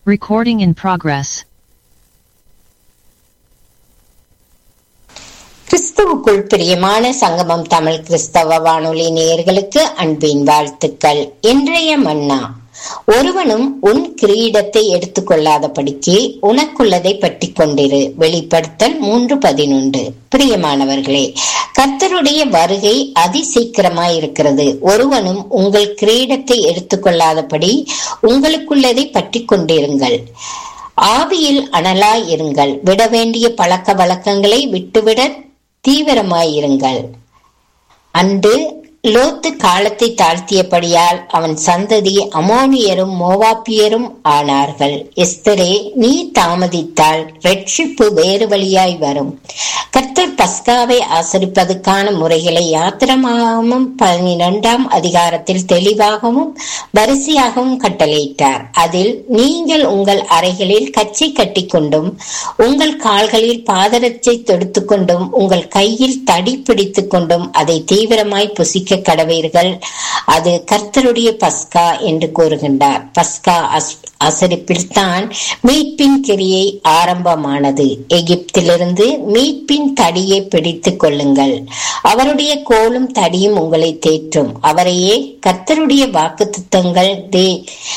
Recording in progress. கிறிஸ்துவுக்குள் பிரியமான சங்கமம் தமிழ் கிறிஸ்தவ வானொலி நேயர்களுக்கு அன்பின் வாழ்த்துக்கள் இன்றைய மன்னா ஒருவனும் உன் கிரீடத்தை எடுத்துக்கொள்ளாதபடிக்கு உனக்குள்ளதை பற்றி கொண்டிரு வெளிப்படுத்தல் மூன்று பதினொன்று பிரியமானவர்களே கர்த்தருடைய வருகை அதி சீக்கிரமாய் இருக்கிறது ஒருவனும் உங்கள் கிரீடத்தை எடுத்துக்கொள்ளாதபடி உங்களுக்குள்ளதை பற்றி கொண்டிருங்கள் ஆவியில் அனலாய் இருங்கள் விட வேண்டிய பழக்க வழக்கங்களை விட்டுவிட தீவிரமாயிருங்கள் அன்று லோத்து காலத்தை தாழ்த்தியபடியால் அவன் சந்ததி அமோனியரும் மோவாப்பியரும் ஆனார்கள் எஸ்தரே நீ தாமதித்தால் ரட்சிப்பு வேறு வழியாய் வரும் கர்த்தர் பஸ்காவை ஆசரிப்பதற்கான முறைகளை யாத்திரமாகவும் பன்னிரெண்டாம் அதிகாரத்தில் தெளிவாகவும் வரிசையாகவும் கட்டளையிட்டார் அதில் நீங்கள் உங்கள் அறைகளில் கச்சை கட்டிக்கொண்டும் உங்கள் கால்களில் பாதரட்சை தொடுத்துக் கொண்டும் உங்கள் கையில் தடி பிடித்துக் கொண்டும் அதை தீவிரமாய் புசிக்க கடவீர்கள் அது கர்த்தருடைய பஸ்கா என்று கூறுகின்றார் பஸ்கா அசரிப்பில் தான் மீட்பின் கிரியை ஆரம்பமானது எகிப்திலிருந்து மீட்பின் தடியை பிடித்துக் கொள்ளுங்கள் அவருடைய கோலும் தடியும் உங்களை தேற்றும் அவரையே கர்த்தருடைய வாக்கு திட்டங்கள் தே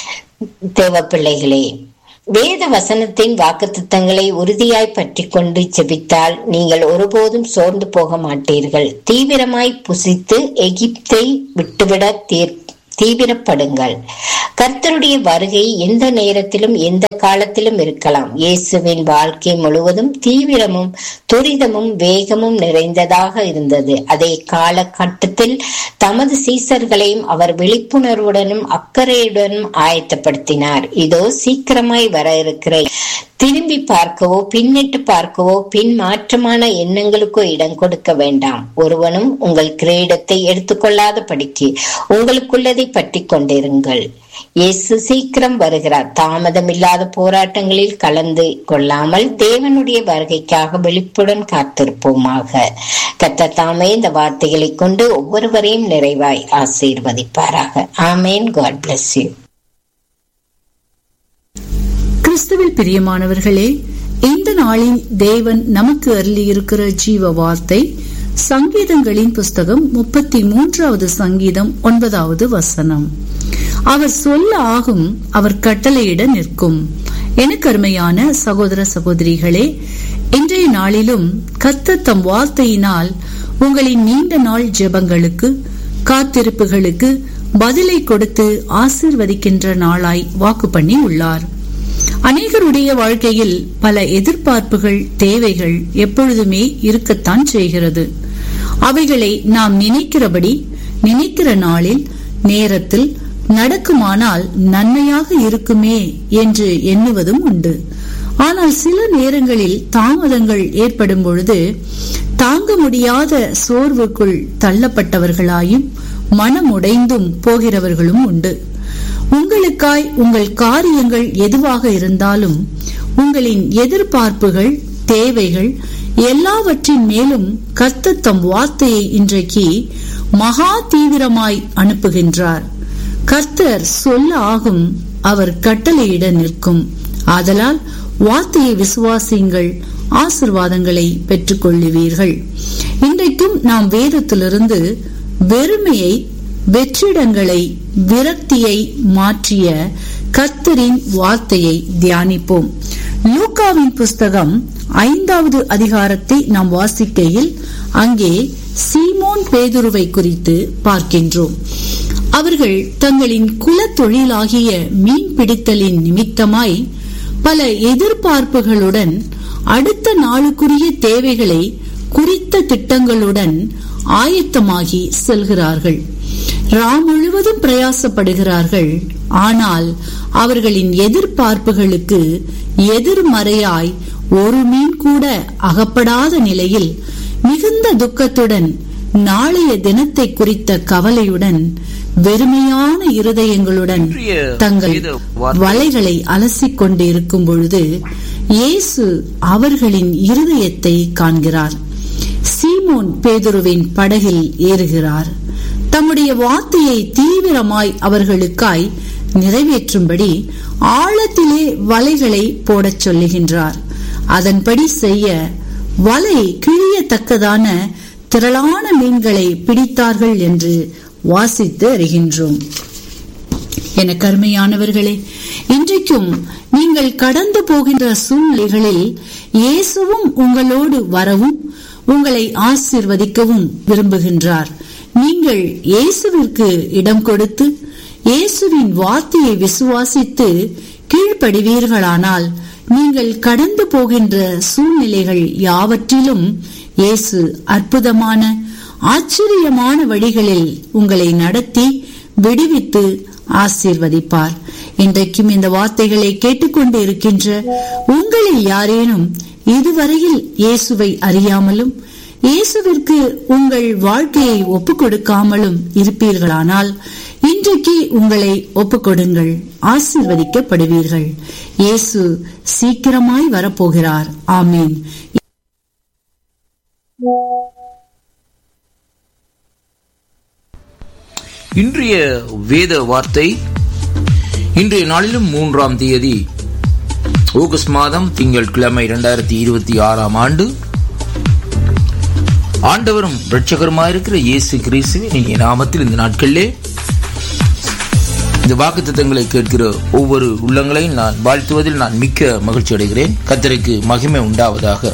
தேவ பிள்ளைகளே வேத வசனத்தின் வாக்குத்தத்தங்களை உறுதியாய் பற்றி கொண்டு செபித்தால் நீங்கள் ஒருபோதும் சோர்ந்து போக மாட்டீர்கள் தீவிரமாய் புசித்து எகிப்தை விட்டுவிட தீர் தீவிரப்படுங்கள் கர்த்தருடைய வருகை எந்த நேரத்திலும் எந்த காலத்திலும் இருக்கலாம் இயேசுவின் வாழ்க்கை முழுவதும் தீவிரமும் துரிதமும் வேகமும் நிறைந்ததாக இருந்தது அதே காலகட்டத்தில் தமது சீசர்களையும் அவர் விழிப்புணர்வுடனும் அக்கறையுடனும் ஆயத்தப்படுத்தினார் இதோ சீக்கிரமாய் வர இருக்கிற திரும்பி பார்க்கவோ பின்னிட்டு பார்க்கவோ பின் மாற்றமான எண்ணங்களுக்கோ இடம் கொடுக்க வேண்டாம் ஒருவனும் உங்கள் கிரீடத்தை எடுத்துக்கொள்ளாத படிக்கு உங்களுக்குள்ளதை பற்றி கொண்டிருங்கள் இயேசு சீக்கிரம் வருகிறார் தாமதமில்லாத போராட்டங்களில் கலந்து கொள்ளாமல் தேவனுடைய வருகைக்காக விழிப்புடன் காத்திருப்போமாக கத்த தாமே இந்த வார்த்தைகளை கொண்டு ஒவ்வொருவரையும் நிறைவாய் ஆசீர்வதிப்பாராக ஆமேன் காட் பிளஸ் யூ கிறிஸ்துவில் பிரியமானவர்களே இந்த நாளின் தேவன் நமக்கு அருளியிருக்கிற ஜீவ வார்த்தை சங்கீதங்களின் புஸ்தகம் முப்பத்தி மூன்றாவது சங்கீதம் ஒன்பதாவது வசனம் அவர் சொல்ல ஆகும் அவர் கட்டளையிட நிற்கும் எனக்கு அருமையான சகோதர சகோதரிகளே இன்றைய நாளிலும் கத்த தம் வார்த்தையினால் உங்களின் நீண்ட நாள் ஜெபங்களுக்கு காத்திருப்புகளுக்கு பதிலை கொடுத்து ஆசிர்வதிக்கின்ற நாளாய் வாக்கு பண்ணி உள்ளார் அநேகருடைய வாழ்க்கையில் பல எதிர்பார்ப்புகள் தேவைகள் எப்பொழுதுமே இருக்கத்தான் செய்கிறது அவைகளை நாம் நினைக்கிறபடி நினைக்கிற நாளில் நேரத்தில் நடக்குமானால் நன்மையாக இருக்குமே என்று எண்ணுவதும் உண்டு ஆனால் சில நேரங்களில் தாமதங்கள் ஏற்படும் பொழுது தாங்க முடியாத சோர்வுக்குள் தள்ளப்பட்டவர்களாயும் மனமுடைந்தும் போகிறவர்களும் உண்டு உங்களுக்காய் உங்கள் காரியங்கள் எதுவாக இருந்தாலும் உங்களின் எதிர்பார்ப்புகள் தேவைகள் எல்லாவற்றின் மேலும் கர்த்தத்தம் வார்த்தையை இன்றைக்கு மகா தீவிரமாய் அனுப்புகின்றார் கர்த்தர் சொல்ல ஆகும் அவர் கட்டளையிட நிற்கும் ஆதலால் வார்த்தையை விசுவாசியுங்கள் ஆசிர்வாதங்களை பெற்றுக் கொள்ளுவீர்கள் இன்றைக்கும் நாம் வேதத்திலிருந்து வெறுமையை வெற்றிடங்களை விரக்தியை மாற்றிய கர்த்தரின் வார்த்தையை தியானிப்போம் லூக்காவின் புஸ்தகம் ஐந்தாவது அதிகாரத்தை நாம் வாசிக்கையில் அங்கே சீமோன் பேதுருவை குறித்து பார்க்கின்றோம் அவர்கள் தங்களின் குல தொழிலாகிய மீன் பிடித்தலின் நிமித்தமாய் பல எதிர்பார்ப்புகளுடன் அடுத்த நாளுக்குரிய தேவைகளை குறித்த திட்டங்களுடன் ஆயத்தமாகி செல்கிறார்கள் ராம் முழுவதும் பிரயாசப்படுகிறார்கள் ஆனால் அவர்களின் எதிர்பார்ப்புகளுக்கு எதிர்மறையாய் ஒரு மீன் கூட அகப்படாத நிலையில் மிகுந்த துக்கத்துடன் நாளைய தினத்தை குறித்த கவலையுடன் வெறுமையான இருதயங்களுடன் தங்கள் வலைகளை அலசிக் கொண்டு இருக்கும் பொழுது இயேசு அவர்களின் இருதயத்தை காண்கிறார் சீமோன் பேதுருவின் படகில் ஏறுகிறார் தம்முடைய வார்த்தையை தீவிரமாய் அவர்களுக்காய் நிறைவேற்றும்படி ஆழத்திலே வலைகளை போடச் சொல்லுகின்றார் அதன்படி செய்ய வலை கிழியத்தக்கதான திரளான மீன்களை பிடித்தார்கள் என்று வாசித்து அறிகின்றோம் என கருமையானவர்களே இன்றைக்கும் நீங்கள் கடந்து போகின்ற சூழ்நிலைகளில் இயேசுவும் உங்களோடு வரவும் உங்களை ஆசிர்வதிக்கவும் விரும்புகின்றார் நீங்கள் இயேசுவிற்கு இடம் கொடுத்து இயேசுவின் வார்த்தையை விசுவாசித்து கீழ்ப்படிவீர்களானால் நீங்கள் கடந்து போகின்ற சூழ்நிலைகள் யாவற்றிலும் இயேசு அற்புதமான ஆச்சரியமான வழிகளில் உங்களை நடத்தி விடுவித்து ஆசீர்வதிப்பார் இன்றைக்கும் இந்த வார்த்தைகளை கேட்டுக்கொண்டு இருக்கின்ற உங்களில் யாரேனும் இதுவரையில் இயேசுவை அறியாமலும் இயேசுவிற்கு உங்கள் வாழ்க்கையை ஒப்புக் கொடுக்காமலும் இருப்பீர்களானால் இன்றைக்கு உங்களை ஒப்புக் கொடுங்கள் ஆசீர்வதிக்கப்படுவீர்கள் இயேசு சீக்கிரமாய் வரப்போகிறார் ஆமீன் இன்றைய வேத வார்த்தை இன்றைய நாளிலும் மூன்றாம் தேதி ஆகஸ்ட் மாதம் திங்கள் கிழமை இரண்டாயிரத்தி இருபத்தி ஆறாம் ஆண்டு ஆண்டவரும் இரட்சகருமாயிருக்கிற இயேசு கிறிஸ்துவின் இனிய நாமத்தில் இந்த நாட்களிலே இந்த வாக்கு தத்தங்களை கேட்கிற ஒவ்வொரு உள்ளங்களையும் நான் வாழ்த்துவதில் நான் மிக்க மகிழ்ச்சி அடைகிறேன் கத்தருக்கு மகிமை உண்டாவதாக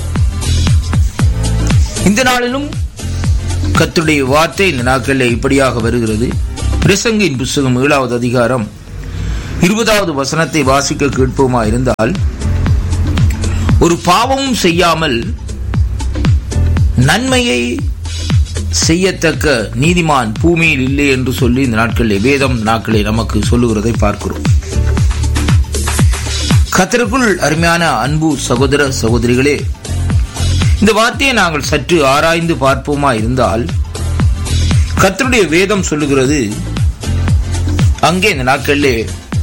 இந்த நாளிலும் கத்துடைய வார்த்தை இந்த நாட்களில் இப்படியாக வருகிறது பிரசங்கின் புஸ்தகம் ஏழாவது அதிகாரம் இருபதாவது வசனத்தை வாசிக்க கேட்போமா இருந்தால் ஒரு பாவமும் செய்யாமல் நன்மையை செய்யத்தக்க நீதிமான் பூமியில் இல்லை என்று சொல்லி இந்த நாட்களில் வேதம் நாட்களை நமக்கு சொல்லுகிறதை பார்க்கிறோம் கத்தருக்குள் அருமையான அன்பு சகோதர சகோதரிகளே இந்த வார்த்தையை நாங்கள் சற்று ஆராய்ந்து பார்ப்போமா இருந்தால் கத்தருடைய வேதம் சொல்லுகிறது அங்கே இந்த நாட்களிலே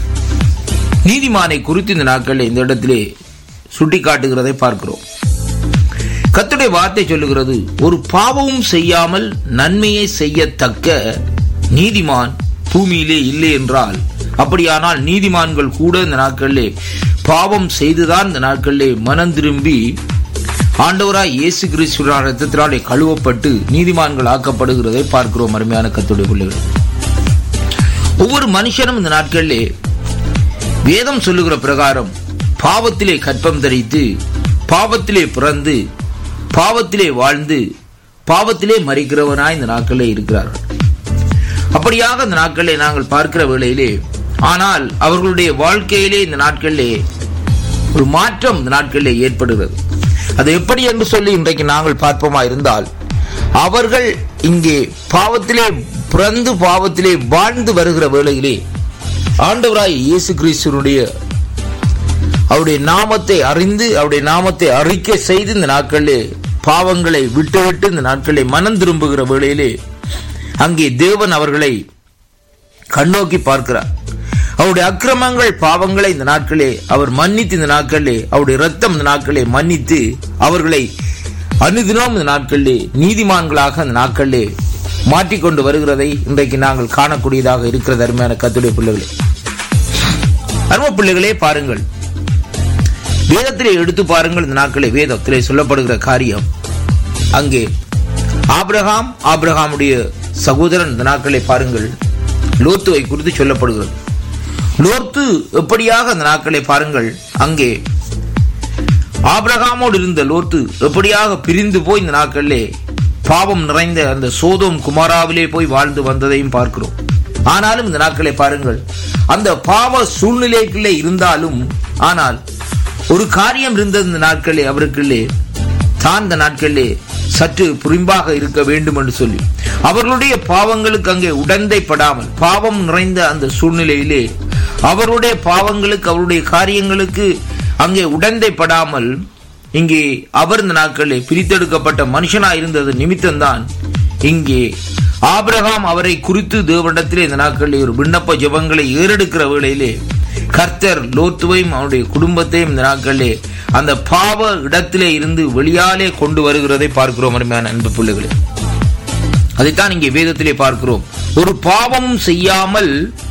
நீதிமானை குறித்து இந்த நாட்களில் இந்த இடத்திலே சுட்டி காட்டுகிறதை பார்க்கிறோம் கத்துடைய வார்த்தை சொல்லுகிறது ஒரு பாவமும் செய்யாமல் நன்மையை செய்யத்தக்க நீதிமான் பூமியிலே இல்லை என்றால் அப்படியானால் நீதிமான்கள் கூட இந்த நாட்களிலே பாவம் செய்துதான் இந்த நாட்களிலே மனம் திரும்பி ஆண்டவராய் இயேசு கிறிஸ்துவ ரத்தத்தினாலே கழுவப்பட்டு நீதிமான்கள் ஆக்கப்படுகிறதை பார்க்கிறோம் அருமையான கத்துடைய பிள்ளைகள் ஒவ்வொரு மனுஷனும் இந்த நாட்களிலே வேதம் சொல்லுகிற பிரகாரம் பாவத்திலே கற்பம் தரித்து பாவத்திலே பிறந்து பாவத்திலே வாழ்ந்து பாவத்திலே மறிக்கிறவனாய் இந்த நாட்களிலே இருக்கிறார்கள் அப்படியாக இந்த நாட்களிலே நாங்கள் பார்க்கிற வேளையிலே ஆனால் அவர்களுடைய வாழ்க்கையிலே இந்த நாட்களிலே ஒரு மாற்றம் இந்த நாட்களிலே ஏற்படுகிறது அது எப்படி என்று சொல்லி இன்றைக்கு நாங்கள் பார்ப்போமா இருந்தால் அவர்கள் இங்கே பாவத்திலே பிறந்து பாவத்திலே வாழ்ந்து வருகிற வேளையிலே ஆண்டவராய் இயேசு கிறிஸ்துவனுடைய அவருடைய நாமத்தை அறிந்து அவருடைய நாமத்தை அறிக்கை செய்து இந்த நாட்களிலே பாவங்களை விட்டுவிட்டு இந்த நாட்களை மனம் திரும்புகிற வேளையிலே அங்கே தேவன் அவர்களை கண்ணோக்கி பார்க்கிறார் அவருடைய அக்கிரமங்கள் பாவங்களை இந்த நாட்களே அவர் மன்னித்து இந்த நாட்களிலே அவருடைய ரத்தம் இந்த நாட்களே மன்னித்து அவர்களை அனுதினம் இந்த நாட்களிலே நீதிமான்களாக அந்த நாட்களிலே மாற்றிக்கொண்டு வருகிறதை இன்றைக்கு நாங்கள் காணக்கூடியதாக இருக்கிறது அருமையான கத்துடைய பிள்ளைகளே அரும பிள்ளைகளே பாருங்கள் வேதத்திலே எடுத்து பாருங்கள் இந்த நாட்களே வேதத்திலே சொல்லப்படுகிற காரியம் அங்கே ஆபிரகாம் ஆபிரகாமுடைய சகோதரன் இந்த நாட்களை பாருங்கள் லோத்துவை குறித்து சொல்லப்படுகிறது லோத்து எப்படியாக அந்த நாட்களை பாருங்கள் அங்கே ஆபிரகாமோடு இருந்த லோத்து எப்படியாக பிரிந்து போய் இந்த நாட்களிலே பாவம் நிறைந்த அந்த சோதோம் குமாராவிலே போய் வாழ்ந்து வந்ததையும் பார்க்கிறோம் ஆனாலும் இந்த நாட்களை பாருங்கள் அந்த பாவ சூழ்நிலைக்குள்ளே இருந்தாலும் ஆனால் ஒரு காரியம் இருந்தது இந்த நாட்களே அவருக்குள்ளே தான் இந்த நாட்களிலே சற்று புரிம்பாக இருக்க வேண்டும் என்று சொல்லி அவர்களுடைய பாவங்களுக்கு அங்கே உடந்தைப்படாமல் பாவம் நிறைந்த அந்த சூழ்நிலையிலே அவருடைய பாவங்களுக்கு அவருடைய காரியங்களுக்கு அங்கே உடந்தைப்படாமல் இங்கே அவர் இந்த நாட்களில் பிரித்தெடுக்கப்பட்ட மனுஷனாய் இருந்தது நிமித்தம்தான் இங்கே ஆபிரகாம் அவரை குறித்து தேவனிடத்திலே இந்த நாட்களில் ஒரு விண்ணப்ப ஜபங்களை ஏறெடுக்கிற வேளையிலே கர்த்தர் லோத்துவையும் அவனுடைய குடும்பத்தையும் இந்த நாட்களிலே அந்த பாவ இடத்திலே இருந்து வெளியாலே கொண்டு வருகிறதை பார்க்கிறோம் அருமையான அன்பு பிள்ளைகளே அதைத்தான் இங்கே வேதத்திலே பார்க்கிறோம் ஒரு பாவமும் செய்யாமல்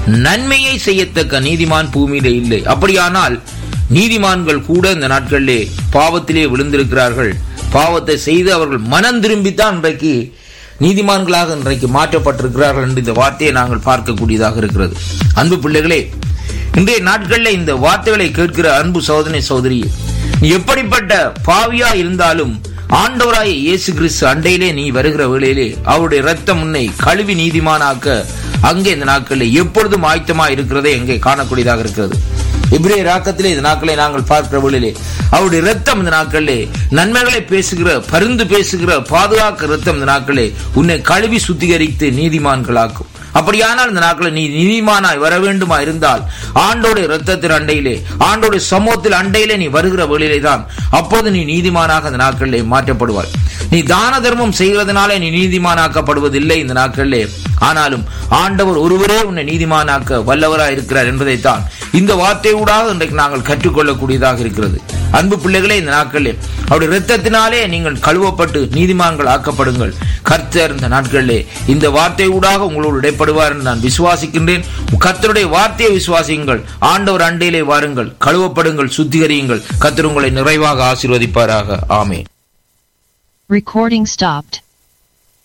நன்மையை செய்யத்தக்க நீதிமான் பூமியிலே இல்லை அப்படியானால் நீதிமான்கள் கூட இந்த நாட்களிலே பாவத்திலே விழுந்திருக்கிறார்கள் பாவத்தை செய்து அவர்கள் மனம் திரும்பித்தான் இன்றைக்கு நீதிமான்களாக இன்றைக்கு மாற்றப்பட்டிருக்கிறார்கள் என்று இந்த வார்த்தையை நாங்கள் பார்க்கக்கூடியதாக இருக்கிறது அன்பு பிள்ளைகளே இன்றைய நாட்களில் இந்த வார்த்தைகளை கேட்கிற அன்பு சோதனை சோதரி நீ எப்படிப்பட்ட பாவியா இருந்தாலும் ஆண்டவராய இயேசு கிறிஸ்து அண்டையிலே நீ வருகிற வேளையிலே அவருடைய ரத்தம் உன்னை கழுவி நீதிமானாக்க அங்கே இந்த நாட்களில் எப்பொழுதும் ஆயத்தமா இருக்கிறதே எங்கே காணக்கூடியதாக இருக்கிறது இப்ரேய ராக்கத்திலே இந்த நாட்களை நாங்கள் பார்க்கிற வேளையிலே அவருடைய ரத்தம் இந்த நாட்களிலே நன்மைகளை பேசுகிற பருந்து பேசுகிற பாதுகாக்க ரத்தம் இந்த நாட்களே உன்னை கழுவி சுத்திகரித்து நீதிமான்களாக்கும் அப்படியானால் இந்த நாட்களில் நீ நீதிமானாய் வர வேண்டுமா இருந்தால் ஆண்டோடைய ரத்தத்தின் அண்டையிலே ஆண்டோடைய சமூகத்தில் அண்டையிலே நீ வருகிற வழியிலே தான் அப்போது நீ நீதிமானாக இந்த நாட்களிலே மாற்றப்படுவாய் நீ தான தர்மம் செய்கிறதுனாலே நீ நீதிமானாக்கப்படுவதில்லை இந்த நாட்களிலே ஆனாலும் ஆண்டவர் ஒருவரே உன்னை நீதிமானாக்க வல்லவராய் இருக்கிறார் என்பதைத்தான் இந்த வார்த்தையூடாக இன்றைக்கு நாங்கள் கற்றுக்கொள்ளக்கூடியதாக இருக்கிறது அன்பு பிள்ளைகளே இந்த நாட்களிலே அவருடைய இரத்தத்தினாலே நீங்கள் கழுவப்பட்டு நீதிமான்கள் ஆக்கப்படுங்கள் கர்த்தர் இந்த நாட்களிலே இந்த வார்த்தையூடாக உங்களோடு இடைப்படுவார் என்று நான் விசுவாசிக்கின்றேன் கர்த்தருடைய வார்த்தையை விசுவாசியுங்கள் ஆண்டவர் அண்டையிலே வாருங்கள் கழுவப்படுங்கள் சுத்திகரியுங்கள் கர்த்தர் உங்களை நிறைவாக ஆசீர்வதிப்பாராக ஆமே Recording stopped.